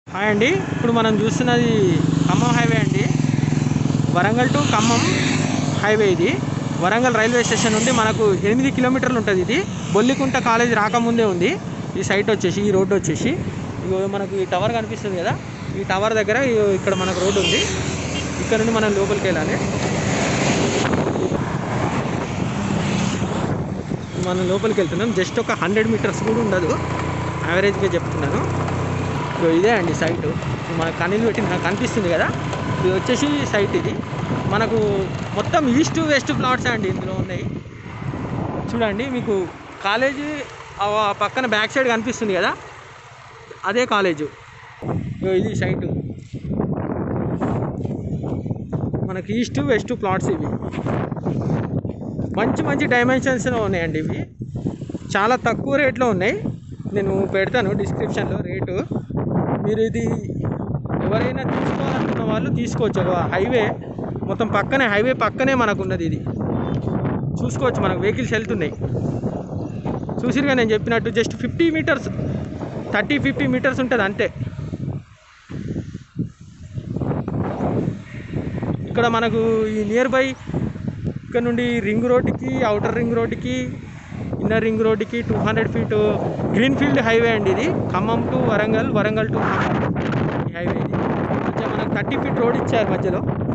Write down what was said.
hi అండి ఇప్పుడు మనం చూస్తున్నది ఖమ్మం హైవే అండి వరంగల్ టు ఖమ్మం హైవే ఇది వరంగల్ రైల్వే స్టేషన్ నుండి మనకు ఎనిమిది కిలోమీటర్లు ఉంటుంది ఇది బొల్లికుంట కాలేజ్ రాకముందే ఉంది ఈ సైట్ వచ్చేసి ఈ రోడ్డు వచ్చేసి ఇగో మనకు ఈ టవర్ కనిపిస్తుంది కదా ఈ టవర్ దగ్గర ఇగో ఇక్కడ మనకు రోడ్డు ఉంది ఇక్కడ నుండి మనం లోపలికి వెళ్ళాలి మనం లోపలికి వెళ్తున్నాం జస్ట్ ఒక హండ్రెడ్ మీటర్స్ కూడా ఉండదు యావరేజ్గా చెప్తున్నాను ఇగో ఇదే అండి సైట్ మనకు కనీలు పెట్టి నాకు కనిపిస్తుంది కదా ఇది వచ్చేసి సైట్ ఇది మనకు మొత్తం ఈస్ట్ వెస్ట్ ప్లాట్స్ అండి ఇందులో ఉన్నాయి చూడండి మీకు కాలేజీ ఆ పక్కన బ్యాక్ సైడ్ కనిపిస్తుంది కదా అదే కాలేజు ఇగో ఇది సైటు మనకి ఈస్ట్ వెస్ట్ ప్లాట్స్ ఇవి మంచి మంచి డైమెన్షన్స్లో ఉన్నాయండి ఇవి చాలా తక్కువ రేట్లో ఉన్నాయి నేను పెడతాను డిస్క్రిప్షన్లో రేటు మీరు ఇది ఎవరైనా తీసుకోవాలనుకున్న వాళ్ళు తీసుకోవచ్చు ఒక హైవే మొత్తం పక్కనే హైవే పక్కనే మనకు ఉన్నది ఇది చూసుకోవచ్చు మనకు వెహికల్స్ వెళ్తున్నాయి చూసిరుగా నేను చెప్పినట్టు just fifty meters thirty fifty meters ఉంటుంది అంతే ఇక్కడ మనకు ఈ నియర్ బై ఇక్కడ నుండి రింగ్ రోడ్డుకి అవుటర్ రింగ్ రోడ్డుకి ఇన్నర్ రింగ్ రోడ్డుకి two hundred feet green field highway అండి ఇది ఖమ్మం టు వరంగల్ వరంగల్ టు ఖమ్మం ఈ హైవే ఇది కొంచెం మనకు థర్టీ ఫీట్ రోడ్ ఇచ్చారు మధ్యలో